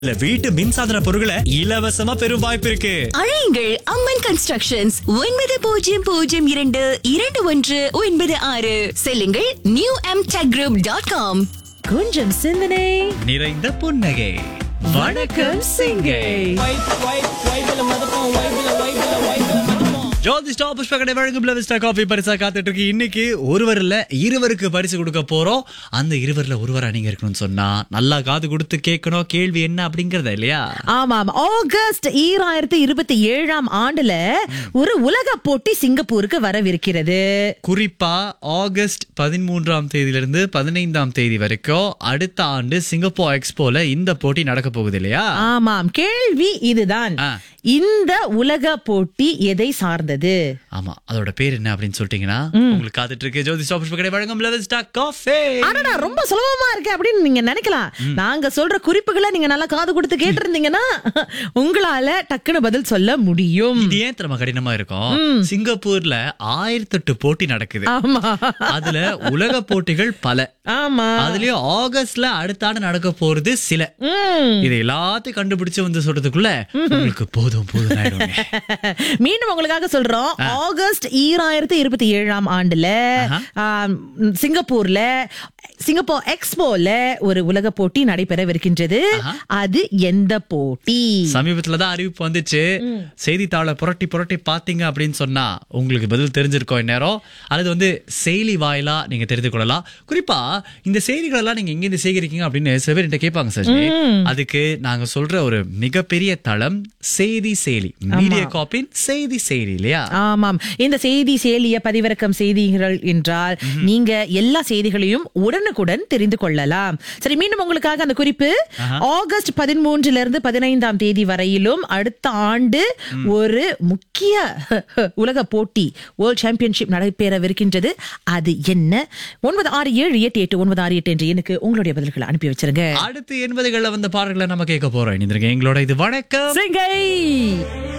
இல்ல வீட்டு மின்சாதன பொருட்களை இலவசமா பெறும் வாய்ப்பு இருக்கு அழையுங்கள் அம்மன் கன்ஸ்ட்ரக்ஷன்ஸ் ஒன்பது பூஜ்ஜியம் பூஜ்ஜியம் இரண்டு இரண்டு ஒன்று ஒன்பது ஆறு செல்லுங்கள் new M tech group dot com கொஞ்சம் சிந்தனை நிறைந்த புன்னகை வணக்கம் சிங்கை ஜோதி ஸ்டாப் புஷ்பகடை வழங்கும் லவிஸ்டா காஃபி பரிசா காத்துட்டு இருக்கு இன்னைக்கு ஒருவர் இல்ல இருவருக்கு பரிசு கொடுக்க போறோம் அந்த இருவர்ல ஒருவரா நீங்க இருக்கணும்னு சொன்னா நல்லா காது கொடுத்து கேட்கணும் கேள்வி என்ன அப்படிங்கறத இல்லையா ஆமாம் ஆகஸ்ட் ஈராயிரத்தி இருபத்தி ஏழாம் ஆண்டுல ஒரு உலக போட்டி சிங்கப்பூருக்கு வரவிருக்கிறது குறிப்பா ஆகஸ்ட் பதிமூன்றாம் தேதியிலிருந்து பதினைந்தாம் தேதி வரைக்கும் அடுத்த ஆண்டு சிங்கப்பூர் எக்ஸ்போல இந்த போட்டி நடக்க போகுது இல்லையா ஆமாம் கேள்வி இதுதான் ஆ. இந்த உலக போட்டி எதை சார்ந்தது ஆமா அதோட பேர் என்ன அப்படின்னு சொல்லிட்டீங்கன்னா உங்களுக்கு காத்துட்டு இருக்கு ஜோதி ஸ்டாப் புஷ்பகடை வழங்கும் லவிஸ்டா காஃபி ஆனா ரொம்ப சுலபமா இருக்கு அப்படின்னு நீங்க நினைக்கலாம் நாங்க சொல்ற குறிப்புகளை நீங்க நல்லா காது கொடுத்து கேட்டிருந்தீங்கன்னா உங்களால டக்குன்னு பதில் சொல்ல முடியும் இது ஏன் திறமை கடினமா இருக்கும் சிங்கப்பூர்ல ஆயிரத்தி எட்டு போட்டி நடக்குது ஆமா அதுல உலக போட்டிகள் பல ஆமா அதுலயும் ஆகஸ்ட்ல அடுத்த ஆண்டு நடக்க போறது சில ம். இது எல்லாத்தையும் கண்டுபிடிச்சு வந்து சொல்றதுக்குள்ள உங்களுக்கு போதும் போதும் ஆயிடுங்க மீண்டும் உங்களுக்காக சொல்றோம் ஆகஸ்ட் ஈராயிரத்தி இருபத்தி ஏழாம் ஆண்டுல ஆம், சிங்கப்பூர்ல சிங்கப்பூர் எக்ஸ்போல ஒரு உலக போட்டி நடைபெறவிருக்கின்றது அது எந்த போட்டி சமீபத்துலதான் அறிவிப்பு வந்துச்சு செய்தித்தாளை புரட்டி புரட்டி பாத்தீங்க அப்படின்னு சொன்னா உங்களுக்கு பதில் தெரிஞ்சிருக்கோம் இந்நேரம் அல்லது வந்து செயலி வாயிலா நீங்க தெரிந்து கொள்ளலாம் குறிப்பா இந்த செய்திகள் எல்லாம் நீங்க எங்க இருந்து சேகரிக்கீங்க அப்படின்னு சில பேர் என்கிட்ட கேட்பாங்க சார் அதுக்கு நாங்க சொல்ற ஒரு மிகப்பெரிய தளம் செய்தி செயலி மீடியா காப்பின் செய்தி செயலி இல்லையா ஆமாம் இந்த செய்தி செயலிய பதிவிறக்கம் செய்தீர்கள் என்றால் நீங்க எல்லா செய்திகளையும் உடனுக்குடன் தெரிந்து கொள்ளலாம் சரி மீண்டும் உங்களுக்காக அந்த குறிப்பு ஆகஸ்ட் பதிமூன்றுல இருந்து பதினைந்தாம் தேதி வரையிலும் அடுத்த ஆண்டு ஒரு முக்கிய உலக போட்டி வேர்ல்ட் சாம்பியன்ஷிப் நடைபெறவிருக்கின்றது அது என்ன ஒன்பது ஆறு ஏழு எட்டு எட்டு ஒன்பது ஆறு எட்டு என்ற எண்ணுக்கு உங்களுடைய பதில்களை அனுப்பி வச்சிருங்க அடுத்து எண்பதுகள்ல வந்த பாடல்களை நம்ம கேட்க போறோம் இணைந்திருக்கேன் எங்களோட இது வணக்கம் சிங்கை